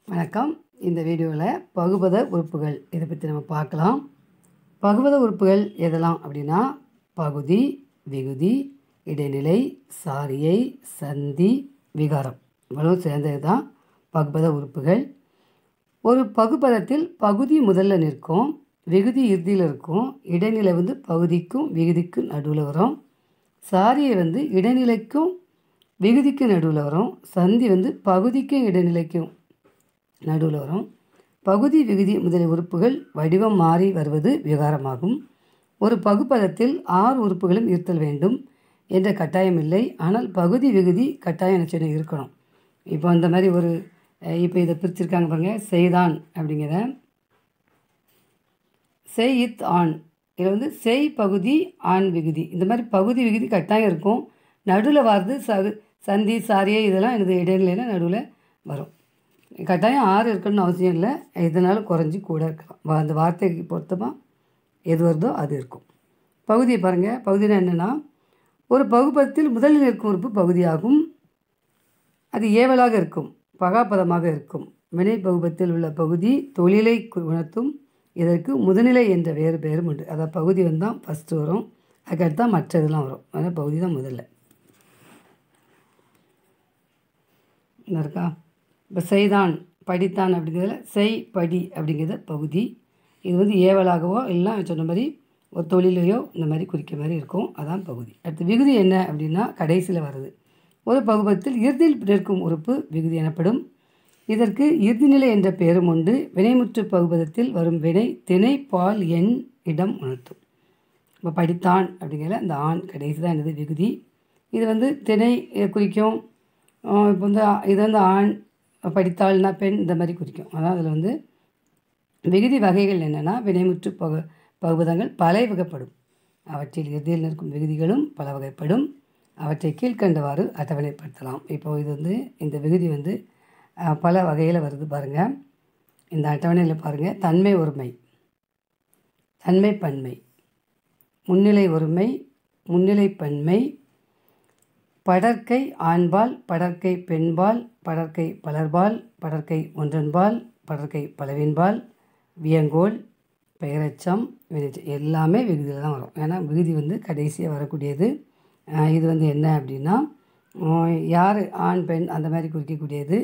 வணக்கம் இந்த வீடியோவில் பகுபத உறுப்புகள் இதை பற்றி நம்ம பார்க்கலாம் பகுபத உறுப்புகள் எதெல்லாம் அப்படின்னா பகுதி விகுதி இடைநிலை சாரியை சந்தி விகாரம் இவ்வளவு சேர்ந்தது தான் பகுபத உறுப்புகள் ஒரு பகுபதத்தில் பகுதி முதல்ல நிற்கும் விகுதி இறுதியில் இருக்கும் இடைநிலை வந்து பகுதிக்கும் விகுதிக்கும் நடுவில் வரும் சாரியை வந்து இடைநிலைக்கும் விகுதிக்கு நடுவில் வரும் சந்தி வந்து பகுதிக்கும் இடைநிலைக்கும் நடுவில் வரும் பகுதி விகுதி முதலிய உறுப்புகள் வடிவம் மாறி வருவது விகாரமாகும் ஒரு பகுப்பதத்தில் ஆறு உறுப்புகளும் இருத்தல் வேண்டும் என்ற கட்டாயம் இல்லை ஆனால் பகுதி விகுதி கட்டாயம் என்ன செய்யணும் இருக்கணும் இப்போ அந்த மாதிரி ஒரு அஹ், இப்போ இதை பிரிச்சிருக்காங்க பாருங்க செய்தான் அப்படிங்கிற செய் இத் ஆண் இதில் வந்து செய் பகுதி ஆண் விகுதி இந்த மாதிரி பகுதி விகுதி கட்டாயம் இருக்கும் நடுவில் வர்றது சகு சந்தி சாரியை இதெல்லாம் எனது இடைநிலையில் நடுவில் வரும் கட்டாயம் ஆறு இருக்கணும்னு அவசியம் இல்லை இதனால் குறைஞ்சி கூட இருக்கலாம் வா- அந்த வார்த்தைக்கு பொருத்தமாக எது வருதோ அது இருக்கும் பகுதியை பாருங்கள் பகுதினா என்னென்னா ஒரு பகுப்பதத்தில் முதலில் இருக்கும் உறுப்பு பகுதியாகும் அது ஏவலாக இருக்கும் பகாபதமாக இருக்கும் வினை பகுபத்தில் உள்ள பகுதி தொழிலை கு- உணர்த்தும் இதற்கு முதுநிலை என்ற வேறு பெயரும் உண்டு அதாவது பகுதி வந்து தான் ஃபஸ்ட்டு வரும் அதுக்கடுத்து தான் மற்ற இதெல்லாம் வரும் அதனால் பகுதி தான் முதல்ல என்ன இருக்கா இப்போ செய்தான் படித்தான் அப்படிங்கிறதுல செய் படி அப்படிங்கிறது பகுதி இது வந்து ஏவலாகவோ இல்லை சொன்ன மாதிரி ஒரு தொழிலையோ இந்த மாதிரி குறிக்கிற மாதிரி இருக்கும் அதான் பகுதி அடுத்து விகுதி என்ன அப்படின்னா கடைசியில் வருது ஒரு பகுபத்தில் இறுதியில் நிற்கும் உறுப்பு விகுதி எனப்படும் இதற்கு இறுதிநிலை என்ற பெயரும் உண்டு வினைமுற்று பகுபதத்தில் வரும் வினை திணை பால் எண் இடம் உணர்த்தும் இப்போ படித்தான் அப்படிங்கிற அந்த ஆண் கடைசி தான் என்னது விகுதி இது வந்து திணை அஹ், குறிக்கும் அஹ், இப்போ வந்து ஆ- இது வந்து ஆண் படித்தாள்னா பெண் இந்த மாதிரி குறிக்கும் அதான் அதில் வந்து விகுதி வகைகள் என்னென்னா வினைமுற்று பகு பகுபதங்கள் பல வகைப்படும் அவற்றில் இறுதியில் நிற்கும் விகுதிகளும் பல வகைப்படும் அவற்றை கீழ்க்கண்டவாறு அட்டவணைப்படுத்தலாம் இப்போ இது வந்து இந்த விகுதி வந்து அஹ், பல வகையில் வருது பாருங்கள் இந்த அட்டவணையில் பாருங்கள் தன்மை ஒருமை தன்மை பன்மை முன்னிலை ஒருமை முன்னிலை பன்மை படற்கை ஆண்பால் படற்கை பெண்பால் படற்கை பலர்பால் படற்கை ஒன்றன்பால் படற்கை பலவின்பால் வியங்கோல் பெயரச்சம் வினைச்சம் எல்லாமே விகுதியில் தான் வரும் ஏன்னா விகுதி வந்து கடைசியாக வரக்கூடியது அஹ் இது வந்து என்ன அப்படின்னா அஹ் யார் ஆண் பெண் அந்த மாதிரி குறிக்கக்கூடியது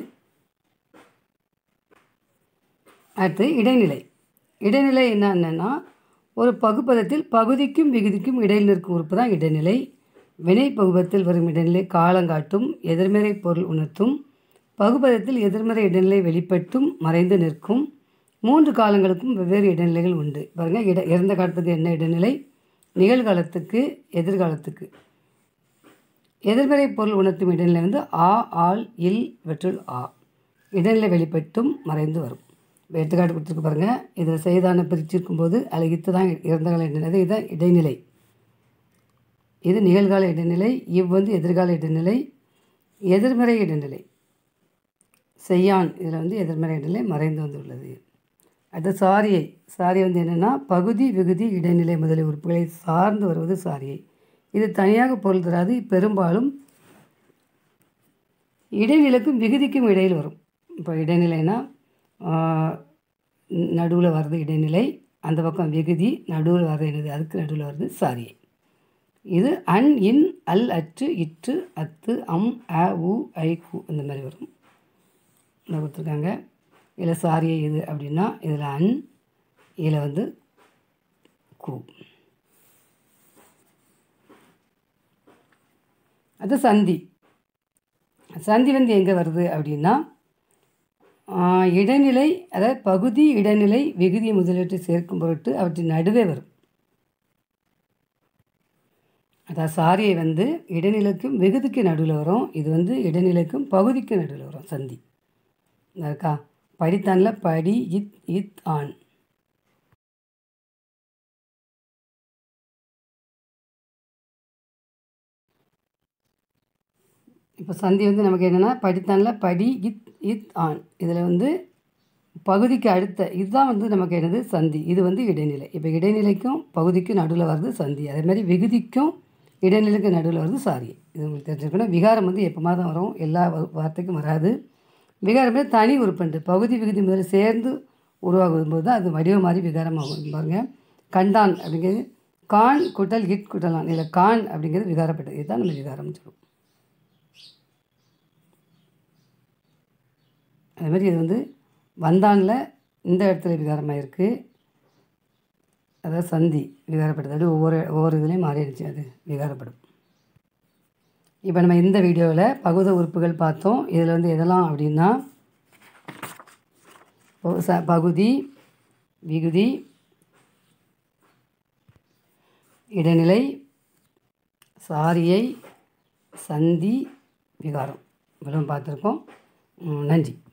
அடுத்து இடைநிலை இடைநிலை என்னன்னா ஒரு பகுப்பதத்தில் பகுதிக்கும் விகுதிக்கும் இடையில் நிற்கும் உறுப்பு தான் இடைநிலை வினை பகுபத்தில் வரும் இடைநிலை காலங்காட்டும் எதிர்மறை பொருள் உணர்த்தும் பகுபதத்தில் எதிர்மறை இடைநிலை வெளிப்பட்டும் மறைந்து நிற்கும் மூன்று காலங்களுக்கும் வெவ்வேறு இடைநிலைகள் உண்டு பாருங்க இட இறந்த காலத்துக்கு என்ன இடைநிலை நிகழ்காலத்துக்கு எதிர்காலத்துக்கு எதிர்மறை பொருள் உணர்த்தும் இடைநிலை வந்து ஆ ஆல் இல் இவற்றுள் ஆ இடைநிலை வெளிப்பட்டும் மறைந்து வரும் இப்போ எடுத்துக்காட்டு கொடுத்துருக்கு பாருங்கள் இதில் செய்தான பிரிச்சிருக்கும் போது அழகித்து தான் இறந்த கால இடைநிலை இதுதான் இடைநிலை இது நிகழ்கால இடைநிலை இவ் வந்து எதிர்கால இடைநிலை எதிர்மறை இடைநிலை செய்யான் இதில் வந்து எதிர்மறை இடைநிலை மறைந்து வந்துள்ளது அடுத்து சாரியை சாரி வந்து என்னென்னா பகுதி விகுதி இடைநிலை முதலிய உறுப்புகளை சார்ந்து வருவது சாரியை இது தனியாக பொருள் தராது பெரும்பாலும் இடைநிலைக்கும் விகுதிக்கும் இடையில் வரும் இப்போ இடைநிலைனா நடுவில் வர்றது இடைநிலை அந்த பக்கம் விகுதி நடுவில் வர்றது என்னது அதுக்கு நடுவில் வர்றது சாரியை இது அன் இன் அல் அற்று இற்று அத்து அம் அ உ ஐ கு இந்த மாதிரி வரும் இதில் கொடுத்துருக்காங்க இதில் சாரியை இது அப்படின்னா இதில் அன் இதில் வந்து கு அது சந்தி சந்தி வந்து எங்கே வருது அப்படின்னா ஆஹ், இடைநிலை அதாவது பகுதி இடைநிலை விகுதி முதலீட்டு சேர்க்கும் பொருட்டு அவற்றின் நடுவே வரும் அதாவது சாரியை வந்து இடைநிலைக்கும் விகுதிக்கு நடுவில் வரும் இது வந்து இடைநிலைக்கும் பகுதிக்கு நடுவில் வரும் சந்தி இந்த இருக்கா படித்தானில் படி இத் இத் ஆண் இப்போ சந்தி வந்து நமக்கு என்னென்னா படித்தானில் படி இத் இத் ஆண் இதில் வந்து பகுதிக்கு அடுத்த இதுதான் வந்து நமக்கு என்னது சந்தி இது வந்து இடைநிலை இப்போ இடைநிலைக்கும் பகுதிக்கும் நடுவில் வருது சந்தி அதே மாதிரி விகுதிக்கும் இடைநிலைக்கு நடுவில் வருது சாரி இது உங்களுக்கு தெரிஞ்சுக்கணும் விகாரம் வந்து எப்போமா தான் வரும் எல்லா வ- வார்த்தைக்கும் வராது விகாரம் தனி உறுப்புண்டு பகுதி விகுதி முதல்ல சேர்ந்து உருவாகும் போது தான் அது வடிவம் மாதிரி விகாரமாகும் பாருங்க கண்டான் அப்படிங்கிறது கான் கூட்டல் ஹிட் கூட்டலாம் இல்லை கான் அப்படிங்கிறது விகாரப்பட்டது இதுதான் நம்ம விகாரம்னு சொல்லுவோம் அது மாதிரி இது வந்து வந்தானில் இந்த இடத்துல விகாரமாக இருக்குது அதாவது சந்தி விகாரப்படுது அப்படி ஒவ்வொரு ஒவ்வொரு இதுலேயும் மாறிடுச்சு அது விகாரப்படும் இப்போ நம்ம இந்த வீடியோவில் பகுத உறுப்புகள் பார்த்தோம் இதில் வந்து எதெல்லாம் அப்படின்னா பகு- ச- பகுதி விகுதி இடைநிலை சாரியை சந்தி விகாரம் இவ்வளவு பார்த்துருக்கோம் ம், நன்றி